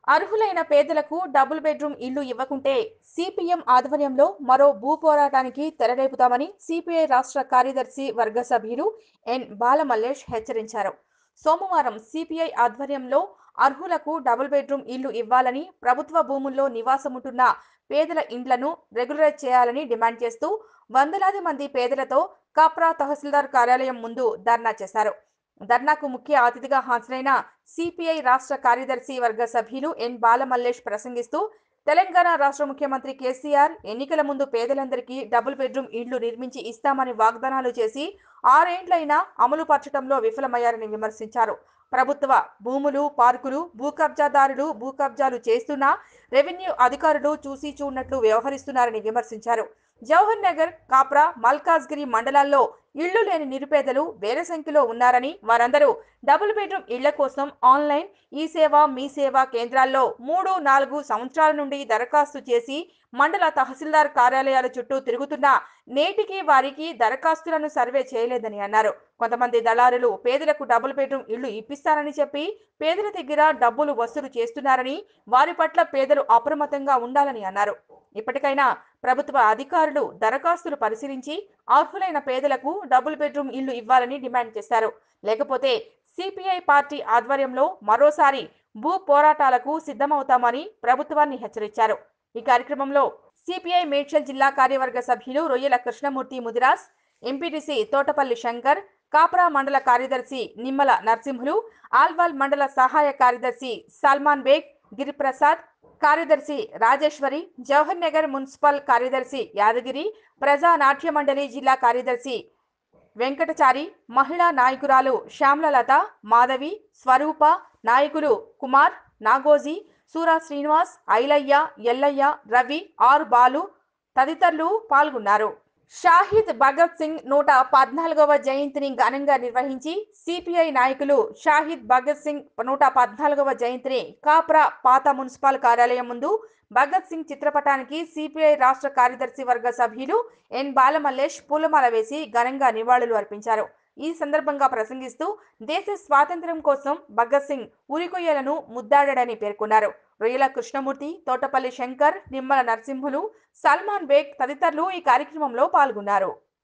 అర్హులైన పేదలకు double bedroom ఇల్లు ఇవ్వకుంటే సిపిఎం ఆధ్వర్యంలో మరో భూ పోరాటానికి తెరలేపుతామని సిపిఐ రాష్ట్ర కార్యదర్శి వర్గ సభ్యులు ఎన్ బాలమల్లేష్ హెచ్చరించారు సోమవారం సిపిఐ ఆధ్వర్యంలో అర్హులకు డబుల్ బెడ్రూమ్ ఇల్లు ఇవ్వాలని ప్రభుత్వ భూముల్లో నివాసముంటున్న పేదల ఇండ్లను రెగ్యులరైజ్ చేయాలని డిమాండ్ చేస్తూ వందలాది మంది పేదలతో కాప్రా తహసీల్దార్ కార్యాలయం ముందు ధర్నా చేశారు ధర్నాకు ముఖ్య అతిథిగా హాజరైన సిపిఐ రాష్ట్ర కార్యదర్శి వర్గ సభ్యులు ఎన్ బాలమల్లేష్ ప్రసంగిస్తూ తెలంగాణ రాష్ట్ర ముఖ్యమంత్రి కేసీఆర్ ఎన్నికల ముందు పేదలందరికీ డబుల్ బెడ్రూమ్ ఇళ్లు నిర్మించి ఇస్తామని వాగ్దానాలు చేసి ఆరేండ్లైనా అమలు పరచడంలో విఫలమయ్యారని విమర్శించారు ప్రభుత్వ భూములు పార్కులు భూ కబ్జాదారులు భూ కబ్జాలు చేస్తున్నా రెవెన్యూ అధికారులు చూసి చూడనట్లు వ్యవహరిస్తున్నారని విమర్శించారు జవహర్ నగర్ కాప్రా మల్కాజ్గిరి మండలాల్లో ఇళ్లు లేని నిరుపేదలు వేల సంఖ్యలో ఉన్నారని వారందరూ డబుల్ బెడ్రూమ్ ఇళ్ల కోసం ఆన్లైన్ ఈ సేవ మీ సేవ కేంద్రాల్లో మూడు నాలుగు సంవత్సరాల నుండి దరఖాస్తు చేసి మండల తహసీల్దార్ కార్యాలయాల చుట్టూ తిరుగుతున్నా నేటికి వారికి దరఖాస్తులను సర్వే చేయలేదని అన్నారు కొంతమంది దళారులు పేదలకు డబుల్ బెడ్రూమ్ ఇళ్లు ఇప్పిస్తారని చెప్పి పేదల దగ్గర డబ్బులు వసూలు చేస్తున్నారని వారి పట్ల పేదలు అప్రమత్తంగా ఉండాలని అన్నారు ఇప్పటికైనా ప్రభుత్వ అధికారులు దరఖాస్తులు పరిశీలించి అర్హులైన పేదలకు డబుల్ బెడ్రూమ్ ఇల్లు ఇవ్వాలని డిమాండ్ చేశారు లేకపోతే సిపిఐ పార్టీ ఆధ్వర్యంలో మరోసారి భూ పోరాటాలకు సిద్ధమవుతామని ప్రభుత్వాన్ని హెచ్చరించారు ఈ కార్యక్రమంలో సిపిఐ మేడ్చల్ జిల్లా కార్యవర్గ సభ్యులు రొయ్యల కృష్ణమూర్తి ముదిరాస్ ఎంపీటీసీ తోటపల్లి శంకర్ కాపరా మండల కార్యదర్శి నిమ్మల నరసింహులు ఆల్వాల్ మండల సహాయ కార్యదర్శి సల్మాన్ బేగ్ గిరిప్రసాద్ కార్యదర్శి రాజేశ్వరి జవహర్ నగర్ మున్సిపల్ కార్యదర్శి యాదగిరి ప్రజా నాట్య మండలి జిల్లా కార్యదర్శి వెంకటచారి మహిళా నాయకురాలు శ్యామలలత మాధవి స్వరూప నాయకులు కుమార్ నాగోజీ సూరా శ్రీనివాస్ ఐలయ్య ఎల్లయ్య రవి ఆర్ బాలు తదితరులు పాల్గొన్నారు షాహిద్ భగత్ సింగ్ నూట పద్నాలుగవ జయంతిని ఘనంగా నిర్వహించి సిపిఐ నాయకులు షాహిద్ భగత్ సింగ్ నూట పద్నాలుగవ జయంతిని కాప్రా పాత మున్సిపల్ కార్యాలయం ముందు భగత్ సింగ్ చిత్రపటానికి సిపిఐ రాష్ట్ర కార్యదర్శి వర్గ సభ్యులు ఎన్ బాలమల్లేష్ పూలమాల వేసి ఘనంగా నివాళులు అర్పించారు ఈ సందర్భంగా ప్రసంగిస్తూ దేశ స్వాతంత్ర్యం కోసం భగత్ సింగ్ ఉరికొయ్యలను ముద్దాడని పేర్కొన్నారు రొయ్యల కృష్ణమూర్తి తోటపల్లి శంకర్ నిమ్మల నరసింహులు సల్మాన్ బేగ్ తదితరులు ఈ కార్యక్రమంలో పాల్గొన్నారు